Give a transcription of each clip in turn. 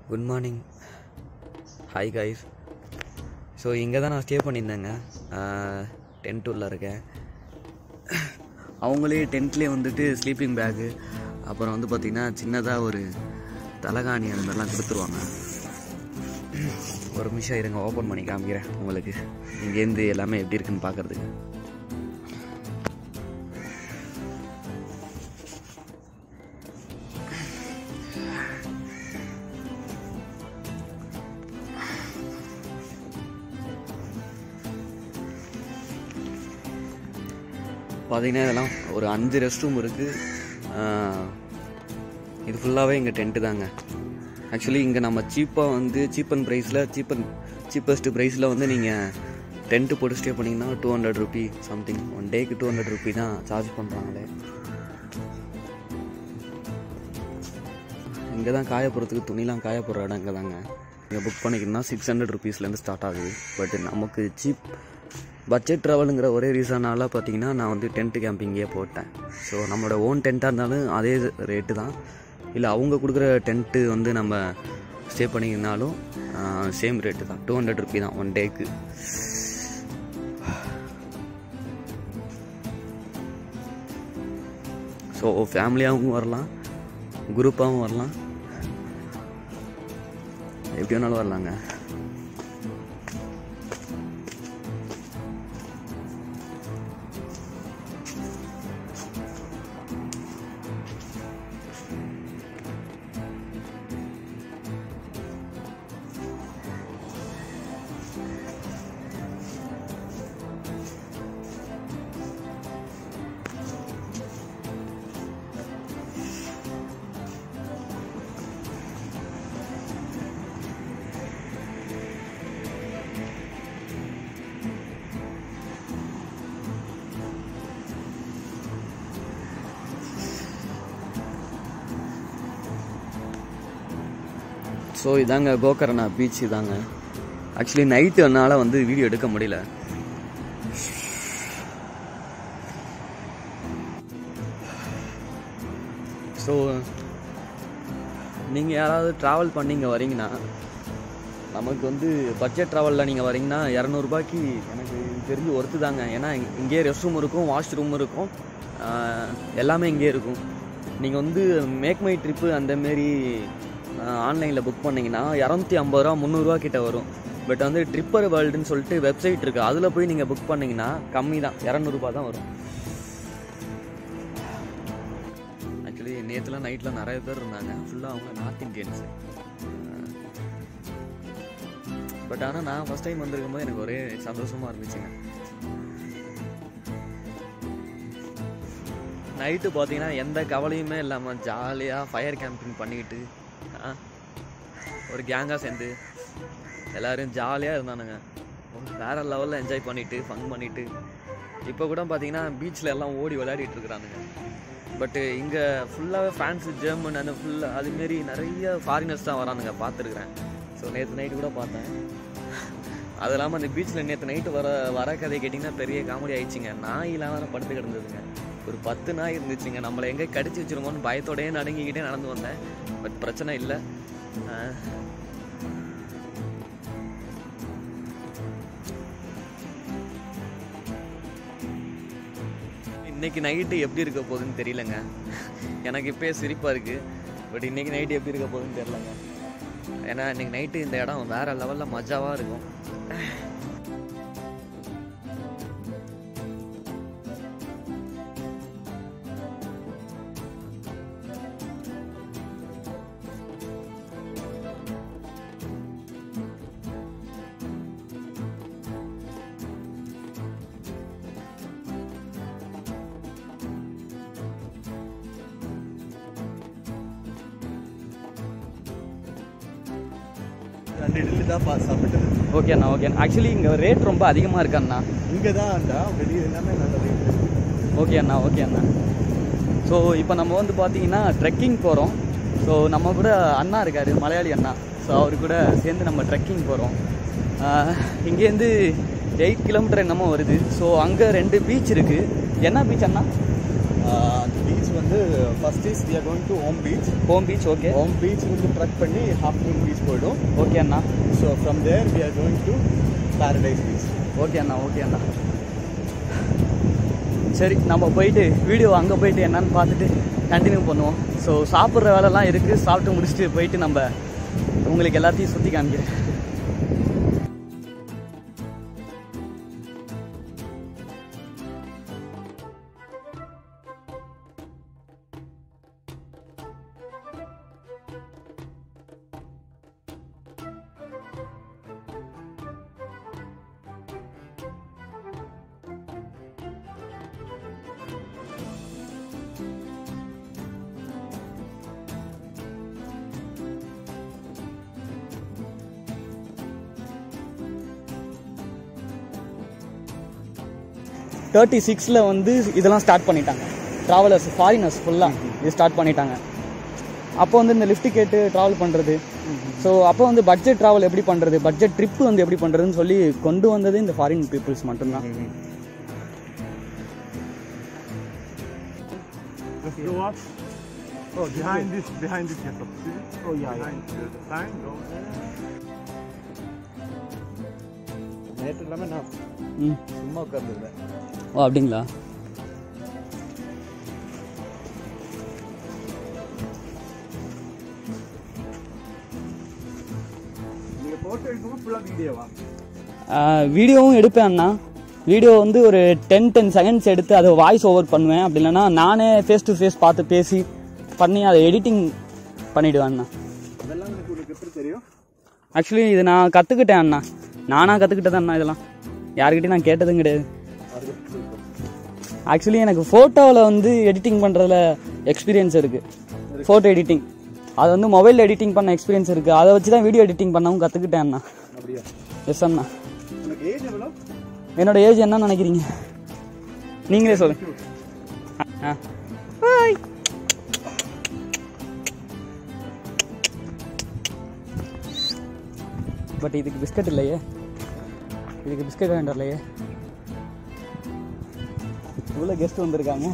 Good morning hi guys so இங்கே தான் நான் ஸ்டே பண்ணியிருந்தேங்க டென்ட் உள்ள இருக்கேன் அவங்களே டென்ட்லேயே வந்துட்டு ஸ்லீப்பிங் பேக்கு அப்புறம் வந்து பார்த்திங்கன்னா சின்னதாக ஒரு தலகாணி அந்த மாதிரிலாம் கொடுத்துருவாங்க ஒரு நிமிஷம் இருங்க ஓப்பன் பண்ணி காமிக்கிறேன் உங்களுக்கு இங்கேருந்து எல்லாமே எப்படி இருக்குன்னு பார்க்குறதுக்கு பார்த்தீங்கன்னா இதெல்லாம் ஒரு அஞ்சு ரெஸ்ட் ரூம் இருக்குது இது ஃபுல்லாகவே எங்கள் டென்ட்டு தாங்க ஆக்சுவலி இங்கே நம்ம சீப்பாக வந்து சீப் அண்ட் ப்ரைஸில் சீப் அண்ட் சீப்பஸ்ட் ப்ரைஸில் வந்து நீங்கள் டென்ட்டு போட்டு ஸ்டே பண்ணிங்கன்னா two hundred rupee something one டேக்கு டூ ஹண்ட்ரட் ருபி தான் சார்ஜ் பண்ணுறாங்களே இங்கே தான் காய போகிறதுக்கு துணிலாம் காய போடுற இடம் இங்கே தாங்க இங்கே புக் பண்ணிக்கணும்னா சிக்ஸ் ஹண்ட்ரட் ருபீஸ்லேருந்து ஸ்டார்ட் ஆகுது பட் நமக்கு சீப் பட்ஜெட் ட்ராவலுங்கிற ஒரே ரீசனால பார்த்தீங்கன்னா நான் வந்து டென்ட் கேம்பிங்கே போட்டேன் ஸோ நம்மளோட ஓன் டென்ட்டாக இருந்தாலும் அதே ரேட்டு தான் இல்லை அவங்க கொடுக்குற டென்ட்டு வந்து நம்ம ஸ்டே பண்ணிக்கினாலும் சேம் ரேட்டு தான் டூ ஹண்ட்ரட் ருபி தான் ஒன் டேக்கு ஸோ ஃபேமிலியாகவும் வரலாம் குரூப்பாகவும் வரலாம் எப்படி வேணாலும் வரலாங்க ஸோ இதாங்க கோகர்ணா பீச் இதாங்க ஆக்சுவலி நைட்டு என்னால் வந்து வீடியோ எடுக்க முடியல ஸோ நீங்கள் யாராவது ட்ராவல் பண்ணி இங்கே வரீங்கன்னா நமக்கு வந்து பட்ஜெட் ட்ராவலில் நீங்கள் வரீங்கன்னா இரநூறுபாய்க்கு எனக்கு தெரிஞ்சு ஒர்த்து தாங்க ஏன்னா இங்கேயே ரெஸ்ட் ரூம் இருக்கும் வாஷ் ரூம் இருக்கும் ஆஹ் எல்லாமே இங்கேயே இருக்கும் நீங்கள் வந்து மேக் மை ட்ரிப்பு அந்தமாரி ஆன்லைனில் புக் பண்ணிங்கன்னா இரநூத்தி ஐம்பது ரூபா முந்நூறுரூவா கிட்ட வரும் பட் வந்து ட்ரிப்பர் வேர்ல்டுன்னு சொல்லிட்டு வெப்சைட் இருக்குது அதில் போய் நீங்கள் புக் பண்ணிங்கன்னா கம்மி தான் இரநூறுபா தான் வரும் ஆக்சுவலி நேற்றுலாம் நைட்டில் நிறைய பேர் இருந்தாங்க ஃபுல்லாக அவங்க நார்த் இந்தியன்ஸு பட் ஆனால் நான் ஃபஸ்ட் டைம் வந்திருக்கும் போது எனக்கு ஒரே சந்தோஷமாக இருந்துச்சுங்க நைட்டு பார்த்தீங்கன்னா எந்த கவலையுமே இல்லாமல் ஜாலியாக ஃபயர் கேம்பிங் பண்ணிக்கிட்டு ஆ, ஒரு கேங்காக சேர்ந்து எல்லோரும் ஜாலியாக இருந்தானுங்க வேறு லெவலில் என்ஜாய் பண்ணிவிட்டு ஃபன் பண்ணிவிட்டு இப்போ கூட பார்த்தீங்கன்னா பீச்சில் எல்லாம் ஓடி விளையாடிட்டு இருக்கிறானுங்க பட்டு இங்கே ஃபுல்லாகவே ஃப்ரான்ஸு ஜெர்மன் அந்த ஃபுல்லாக அதுமாரி நிறைய ஃபாரினர்ஸ் தான் வரானுங்க பார்த்துருக்குறேன் ஸோ நேற்று நைட்டு கூட பார்த்தேன் அது இல்லாமல் அந்த பீச்சில் நேற்று நைட்டு வர வர கதை கேட்டிங்கன்னா பெரிய காமெடி ஆயிடுச்சுங்க நாயெல்லாம் வேறு படுத்து கிடந்ததுங்க ஒரு பத்து நாய் இருந்துச்சுங்க நம்மளை எங்கே கடிச்சு வச்சிருமோன்னு பயத்தோடயே நடுங்கிக்கிட்டே நடந்து வந்தேன் பட் பிரச்சனை இல்லை ஆஹ், இன்னைக்கு நைட்டு எப்படி இருக்க போகுதுன்னு தெரியலங்க எனக்கு இப்போயே சிரிப்பாக இருக்குது பட் இன்னைக்கு நைட்டு எப்படி இருக்க போகுதுன்னு தெரியலங்க ஏன்னா இன்னைக்கு நைட்டு இந்த இடம் வேற லெவலில் மஜாவாக இருக்கும் ரெண்டு இட்லி தான் பா சாப்பிட்டது ஓகே அண்ணா ஓகே ஆக்சுவலி இங்கே ரேட் ரொம்ப அதிகமாக இருக்கு அண்ணா இங்கே தான்டா வெளியே எல்லாமே நல்ல ரேட் ஓகே அண்ணா ஓகே அண்ணா ஸோ இப்போ நம்ம வந்து பார்த்தீங்கன்னா ட்ரெக்கிங் போகிறோம் ஸோ நம்ம கூட அண்ணா இருக்கார் மலையாளி அண்ணா ஸோ அவர் கூட சேர்ந்து நம்ம ட்ரெக்கிங் போகிறோம் இங்கேருந்து எயிட் கிலோமீட்டர் என்னமோ வருது ஸோ அங்கே ரெண்டு பீச் இருக்குது என்ன பீச் அண்ணா அந்த பீச் வந்து வந்து first is we are going to Om beach Om beach okay Om beach வந்து ட்ரக் பண்ணி ஹாஃப் மூன் பீச் போயிடும் ஓகே அண்ணா so from there we are going to Paradise beach okay அண்ணா ஓகே அண்ணா சரி நம்ம போயிட்டு வீடியோ அங்கே போயிட்டு என்னன்னு பார்த்துட்டு கண்டினியூ பண்ணுவோம் ஸோ சாப்பிட்ற வேலைலாம் இருக்குது சாப்பிட்டு முடிச்சுட்டு போயிட்டு நம்ம உங்களுக்கு எல்லாத்தையும் சுற்றி காமிக்கிறேன் தேர்ட்டி சிக்ஸில் வந்து இதெல்லாம் ஸ்டார்ட் பண்ணிட்டாங்க ட்ராவலர்ஸ் ஃபாரினர்ஸ் ஃபுல்லாக இது ஸ்டார்ட் பண்ணிட்டாங்க அப்போ வந்து இந்த லிஃப்ட் கேட்டு ட்ராவல் பண்ணுறது ஸோ அப்போ வந்து பட்ஜெட் ட்ராவல் எப்படி பண்ணுறது பட்ஜெட் ட்ரிப்பு வந்து எப்படி பண்ணுறதுன்னு சொல்லி கொண்டு வந்தது இந்த ஃபாரின் பீப்புள்ஸ் மட்டும்தான் Just go up. Oh, behind this, behind this, yes, up. See? Oh, yeah, behind the sign, go there. நேற்று எல்லாமே நான் ம் சும்மா உட்காந்துருந்தேன் ஓ அப்படிங்களா நீங்கள் ஃபோட்டோ எடுக்கும்போது ஃபுல்லாக வீடியோவா வீடியோவும் எடுப்பேன் அண்ணா வீடியோ வந்து ஒரு டென் டென் செகண்ட்ஸ் எடுத்து அதை வாய்ஸ் ஓவர் பண்ணுவேன் அப்படி இல்லைன்னா நானே ஃபேஸ் டு ஃபேஸ் பார்த்து பேசி பண்ணி அதை எடிட்டிங் பண்ணிவிடுவேன் அண்ணா அதெல்லாம் எனக்கு உனக்கு எப்படி தெரியும் ஆக்சுவலி இது நான் கற்றுக்கிட்டேன் அண்ணா நானாக கற்றுக்கிட்டது அண்ணா இதெல்லாம் யாருக்கிட்டையும் நான் கேட்டதும் கிடையாது ஆக்சுவலி எனக்கு ஃபோட்டோவில் வந்து எடிட்டிங் பண்ணுறதுல எக்ஸ்பீரியன்ஸ் இருக்குது ஃபோட்டோ எடிட்டிங் அது வந்து மொபைல் எடிட்டிங் பண்ண எக்ஸ்பீரியன்ஸ் இருக்குது அதை வச்சு தான் வீடியோ எடிட்டிங் பண்ணவும் கற்றுக்கிட்டேன் அண்ணா அப்படியா எஸ் அண்ணா உனக்கு ஏஜ் எவ்வளோ என்னோட ஏஜ் என்ன நினைக்கிறீங்க நீங்களே சொல்லுங்க ஆ ஹாய் பட் இதுக்கு பிஸ்கட் இல்லையே இதுக்கு பிஸ்கட் வேண்டாம் இல்லையே இவ்வளோ கெஸ்ட் வந்திருக்காங்க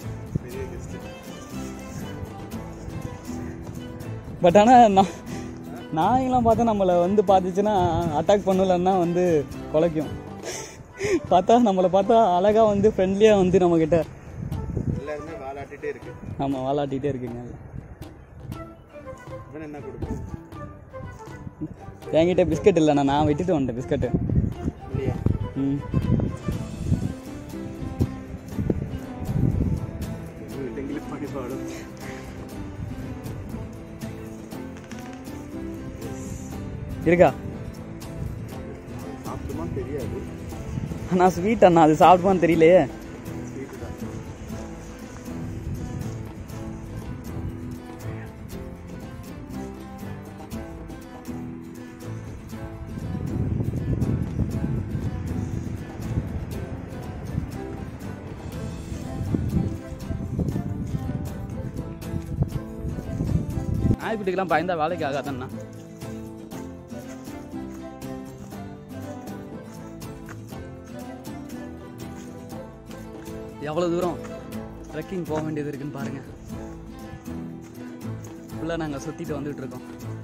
பட் ஆனால் நான் நாயெல்லாம் பார்த்தா நம்மளை வந்து பார்த்துச்சுன்னா அட்டாக் பண்ணலன்னா வந்து குலைக்கும் பார்த்தா நம்மளை பார்த்தா அழகாக வந்து ஃப்ரெண்ட்லியாக வந்து நம்மக்கிட்ட எல்லாருமே வாலாட்டிகிட்டே இருக்கு ஆமாம் வாலாட்டிகிட்டே இருக்குங்க இவன் என்ன கொடுக்கும் என்கிட்ட பிஸ்கட் இல்லைண்ணா நான் விட்டுட்டு வந்துட்டேன் பிஸ்கட்டு இல்லையா ம் இங்கிலீஷ் பண்ணி பாடும் இருக்கா சாப்பிட்டுமா தெரியாது அண்ணா ஸ்வீட் அண்ணா அது சாப்பிடுவான்னு தெரியலையே ஸ்வீட்டு தான் நாய்க்குட்டிக்கெல்லாம் பயந்தா வேலைக்கு ஆகாதண்ணா எவ்வளோ தூரம் ட்ரெக்கிங் போக வேண்டியது இருக்குன்னு பாருங்க ஃபுல்லாக நாங்கள் சுற்றிட்டு வந்துட்டு இருக்கோம்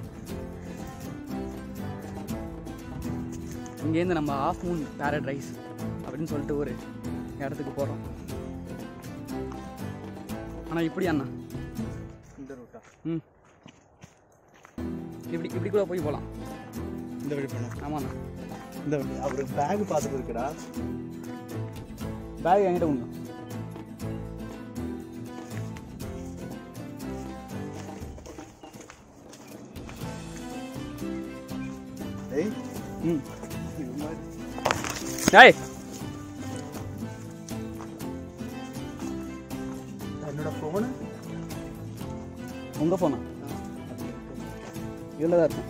இங்கேருந்து நம்ம ஆஃப் மூன் பேரடைஸ் அப்படின்னு சொல்லிட்டு ஒரு இடத்துக்கு போகிறோம் ஆனால் இப்படி அண்ணா இந்த ரூட்டா ம் இப்படி இப்படி கூட போய் போகலாம் இந்த வழி போனோம் ஆமாண்ணா இந்த வழி அவருக்கு பேக் பார்த்துட்டு இருக்குடா பேக் என்கிட்ட உண்டு ஏய் ம் இது மாதிரி டேய் என்னோட ஃபோனு உங்கள் ஃபோனா இதில் தான் இருக்கும்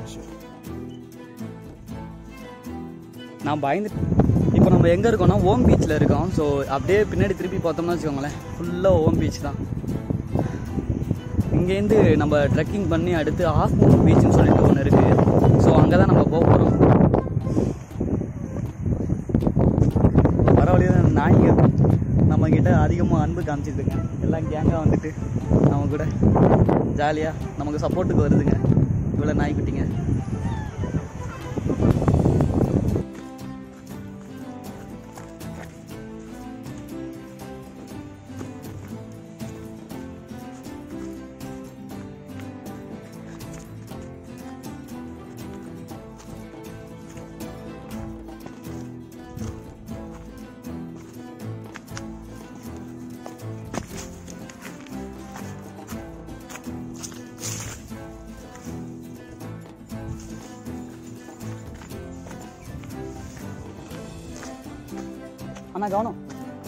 நான் பயந்துட்டு இப்போ நம்ம எங்கே இருக்கோம்னா ஓம் பீச்சில் இருக்கோம் ஸோ அப்படியே பின்னாடி திருப்பி பார்த்தோம்னா வச்சுக்கோங்களேன் ஃபுல்லாக ஓம் பீச் தான் இங்கேருந்து நம்ம ட்ரெக்கிங் பண்ணி அடுத்து ஆஃப் மூன் பீச்னு சொல்லிட்டு ஒன்று இருக்குது ஸோ அங்கே தான் நம்ம போக போகிறோம் வர வழியில் நாய்ங்க நம்ம நம்மக்கிட்ட அதிகமாக அன்பு காமிச்சிதுங்க எல்லாம் கேங்காக வந்துட்டு நம்ம கூட ஜாலியாக நமக்கு சப்போர்ட்டுக்கு வருதுங்க இவ்வளோ நாய்க்குட்டிங்க அண்ணா கவனம்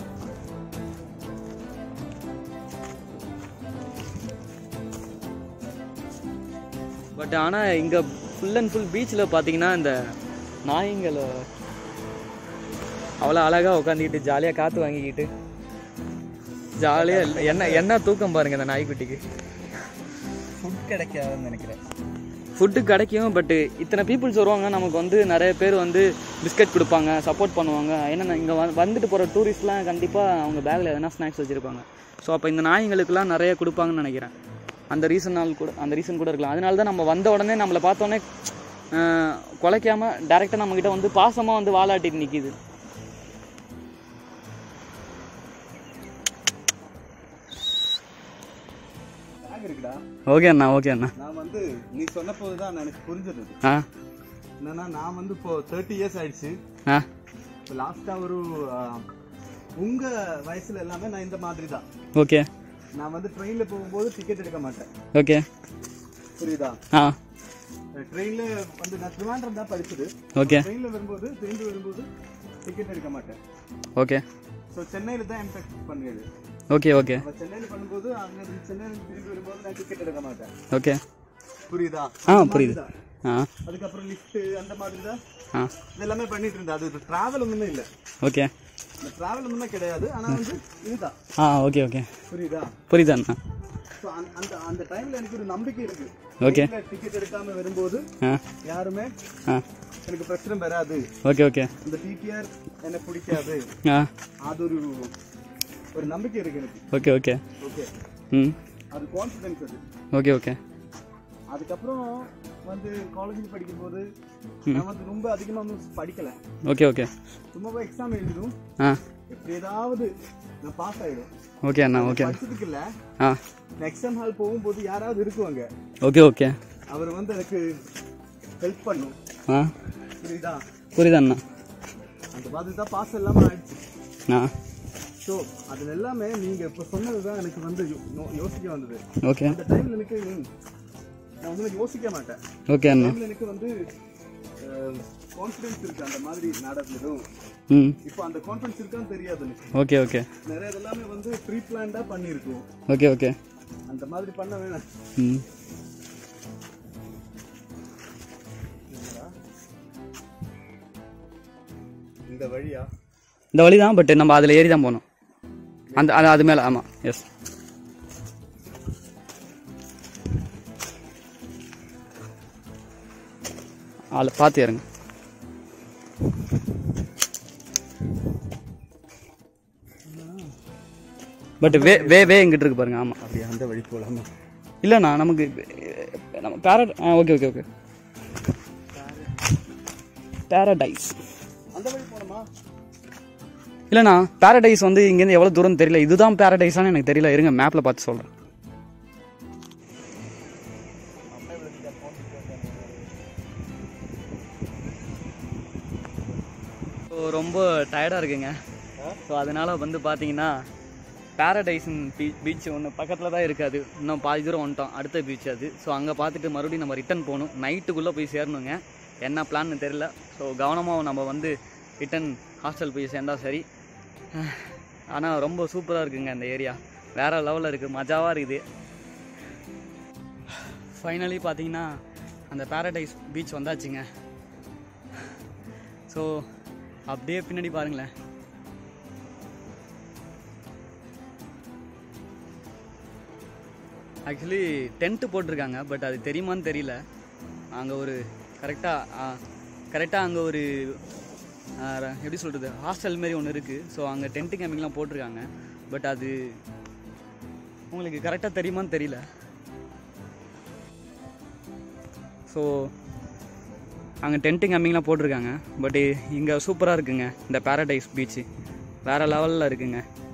பட் ஆனால் இங்கே ஃபுல் அண்ட் ஃபுல் பீச்சில் பார்த்தீங்கன்னா இந்த நாய்ங்களை அவ்வளோ அழகாக உட்காந்துக்கிட்டு ஜாலியாக காற்று வாங்கிக்கிட்டு ஜாலியாக என்ன என்ன தூக்கம் பாருங்க இந்த நாய்க்குட்டிக்கு ஃபுட் கிடைக்காதுன்னு நினைக்கிறேன் ஃபுட்டு கிடைக்கும் பட் இத்தனை பீப்புள்ஸ் வருவாங்க நமக்கு வந்து நிறைய பேர் வந்து பிஸ்கட் கொடுப்பாங்க சப்போர்ட் பண்ணுவாங்க ஏன்னா இங்கே வந்துட்டு போகிற டூரிஸ்ட்லாம் கண்டிப்பாக அவங்க பேக்கில் எதனா ஸ்நாக்ஸ் வச்சுருப்பாங்க ஸோ அப்போ இந்த நாய்ங்களுக்குலாம் நிறைய கொடுப்பாங்கன்னு நினைக்கிறேன் அந்த ரீசனால் கூட அந்த ரீசன் கூட இருக்கலாம் அதனால தான் நம்ம வந்த உடனே நம்மளை பார்த்தோன்னே குலைக்காம டேரெக்டாக நம்மக்கிட்ட வந்து பாசமாக வந்து வாலாட்டிட்டு நிற்கிது பேக் இருக்குடா ஓகே அண்ணா ஓகே அண்ணா நான் வந்து நீ சொன்ன போது தான் எனக்கு புரிஞ்சது ஆ என்னன்னா நான் வந்து இப்போ தேர்ட்டி இயர்ஸ் ஆயிடுச்சு ஆ இப்போ லாஸ்ட்டாக ஒரு ஆ, உங்க வயசுல எல்லாமே நான் இந்த மாதிரி தான் ஓகே நான் வந்து ட்ரெயின்ல போகும்போது டிக்கெட் எடுக்க மாட்டேன் ஓகே புரியுதா ஆ ட்ரெயின்ல வந்து நான் திருவாண்டம் தான் படிச்சது ஓகே ட்ரெயின்ல வரும்போது ட்ரெயின் வரும்போது டிக்கெட் எடுக்க மாட்டேன் ஓகே ஸோ சென்னையில தான் எம்டெக் பண்ணியது ஓகே ஓகே அப்ப சென்னையில பண்ணும்போது அங்க இருந்து சென்னையில திரும்பி வரும்போது நான் டிக்கெட் எடுக்க மாட்டேன் ஓகே புரியுதா ஆ அந்த புரியுது மாதிரி தான். ஆ அதுக்கப்புறம் லிஃப்ட் அந்த மாதிரி தான் ஆ இது எல்லாமே பண்ணிட்டு இருந்தேன் அது டிராவல் ஒண்ணுமே இல்ல ஓகே இந்த டிராவல் ஒண்ணுமே கிடையாது ஆனா வந்து இதுதான் ஆ ஓகே ஓகே புரியுதா புரியுது அண்ணா ஸோ அந்த அந்த டைம்ல எனக்கு ஒரு நம்பிக்கை இருக்கு ஓகே டிக்கெட் எடுக்காம வரும்போது ஆ யாருமே ஆ எனக்கு பிரச்சனை வராது ஓகே ஓகே இந்த டிடிஆர் எனக்கு பிடிக்காது ஆ அது ஒரு ஒரு நம்பிக்கை இருக்கு எனக்கு ஓகே ஓகே ஓகே ம் அது கான்ஃபிடன்ஸ் அது ஓகே ஓகே அதுக்கப்புறம் வந்து காலேஜில் படிக்கும்போது நான் வந்து ரொம்ப அதிகமாக வந்து படிக்கல ஓகே ஓகே சும்மாவே எக்ஸாம் எழுதும் ஆ எப்படி ஏதாவது நான் பாஸ் ஆயிடும் ஓகே அண்ணா ஓகே படிச்சதுக்கு இல்ல ஆ எக்ஸாம் ஹால் போகும்போது யாராவது இருக்குவாங்க ஓகே ஓகே அவர் வந்து எனக்கு ஹெல்ப் பண்ணும் ஆ புரியுதா புரியுது அண்ணா அந்த மாதிரி தான் பாஸ் எல்லாமே ஆயிடுச்சு ஆ ஸோ அது எல்லாமே நீங்க இப்போ சொன்னது தான் எனக்கு வந்து யோ- யோ- யோசிக்க வந்தது ஓகே அந்த டைம்ல எனக்கு நான் வந்து யோசிக்க மாட்டேன் ஓகே அண்ணா டைம்ல எனக்கு வந்து கான்ஃபிடன்ஸ் இருக்கு அந்த மாதிரி நடந்ததும் ம் இப்போ அந்த கான்ஃபிடன்ஸ் இருக்கான்னு தெரியாது எனக்கு ஓகே ஓகே நிறைய எல்லாமே வந்து ப்ரீ பிளான்டா பண்ணியிருக்கோம் ஓகே ஓகே அந்த மாதிரி பண்ண வேணாம் ம் இந்த வழியா இந்த வழி தான் பட் நம்ம அதில் ஏறி தான் போகணும் அந்த அது அது மேலே ஆமாம் எஸ் ஆள் பார்த்து ஏறுங்க பட் வே வே வே எங்கிட்ட இருக்கு பாருங்க ஆமாம் அப்படியே அந்த வழி போலாமா இல்லைண்ணா நமக்கு அஹ், நம்ம பேரட் ஆ ஓகே ஓகே ஓகே பேரடைஸ் அந்த வழி போனோமா இல்லைண்ணா பேரடைஸ் வந்து இங்கேருந்து எவ்வளோ தூரம் தெரியல இதுதான் பேரடைஸான்னு எனக்கு தெரியல இருங்க மேப்பில் பார்த்து சொல்கிறேன் ஸோ ரொம்ப டயர்டாக இருக்குங்க ஸோ அதனால வந்து பார்த்தீங்கன்னா பேரடைஸின் பீ பீச் ஒன்று பக்கத்தில் தான் இருக்காது இன்னும் பாதி தூரம் வந்துட்டோம் அடுத்த பீச் அது ஸோ அங்கே பார்த்துட்டு மறுபடியும் நம்ம ரிட்டர்ன் போகணும் நைட்டுக்குள்ளே போய் சேரணுங்க என்ன பிளான்னு தெரில ஸோ கவனமாக நம்ம வந்து ரிட்டன் ஹாஸ்டல் போய் சேர்ந்தா சரி ஆனால் ரொம்ப சூப்பராக இருக்குங்க இந்த ஏரியா வேறு லெவலில் இருக்குது மஜாவாக இருக்குது ஃபைனலி பார்த்தீங்கன்னா அந்த பேரடைஸ் பீச் வந்தாச்சுங்க ஸோ அப்படியே பின்னாடி பாருங்களேன் ஆக்சுவலி டென்ட்டு போட்டிருக்காங்க பட் அது தெரியுமான்னு தெரியல அங்கே ஒரு கரெக்டாக கரெக்டாக அங்கே ஒரு ஆ, ர- எப்படி சொல்கிறது ஹாஸ்டல் மாரி ஒன்று இருக்குது ஸோ அங்கே டென்ட்டு கேம்பிங்லாம் போட்டிருக்காங்க பட் அது உங்களுக்கு கரெக்டாக தெரியுமான்னு தெரியல ஸோ அங்கே டென்ட்டு கம்மிங்லாம் போட்டிருக்காங்க பட் இங்கே சூப்பராக இருக்குங்க இந்த பேரடைஸ் பீச்சு வேறு லெவலில் இருக்குங்க